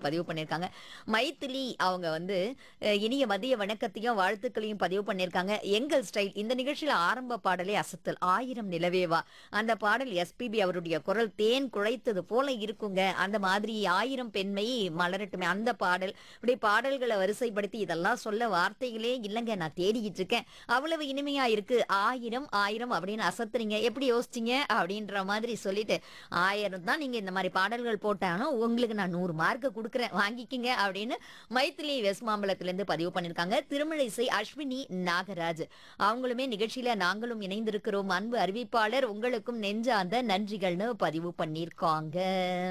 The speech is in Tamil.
பதிவு பண்ணியிருக்காங்க மைத்திலி அவங்க வந்து அஹ், இனிய மதிய வணக்கத்தையும் வாழ்த்துக்களையும் பதிவு பண்ணியிருக்காங்க எங்கள் ஸ்டைல் இந்த நிகழ்ச்சியில ஆரம்ப பாடலே அசத்தல் ஆயிரம் நிலவேவா அந்த பாடல் எஸ்பிபி அவருடைய குரல் தேன் குழைத்தது போல இருக்குங்க அந்த மாதிரி ஆயிரம் பெண்மை மலரட்டுமே அந்த பாடல் இப்படி பாடல்களை வரிசைப்படுத்தி இதெல்லாம் சொல்ல வார்த்தைகளே இல்லைங்க நான் தேடிக்கிட்டு இருக்கேன் அவ்வளவு இனிமையா இருக்கு ஆயிரம் ஆயிரம் அப்படின்னு அசத்துறீங்க எப்படி யோசிச்சீங்க அப்படின்ற மாதிரி சொல்லிட்டு ஆயிரம் தான் நீங்க இந்த மாதிரி பாடல்கள் போட்டாலும் உங்களுக்கு நான் நூறு மார்க் கொடுக்குறேன் வாங்கிக்கிங்க அப்படின்னு மைத்திலி வெஸ்ட் மாம்பலத்திலிருந்து பதிவு பண்ணியிருக்காங்க திருமழிசை அஸ்வினி நாகராஜ் அவங்களுமே நிகழ்ச்சியில நாங்களும் இணைந்திருக்கிறோம் அன்பு அறிவிப்பாளர் உங்களுக்கும் நெஞ்சார்ந்த நன்றிகள்னு பதிவு பண்ணியிருக்காங்க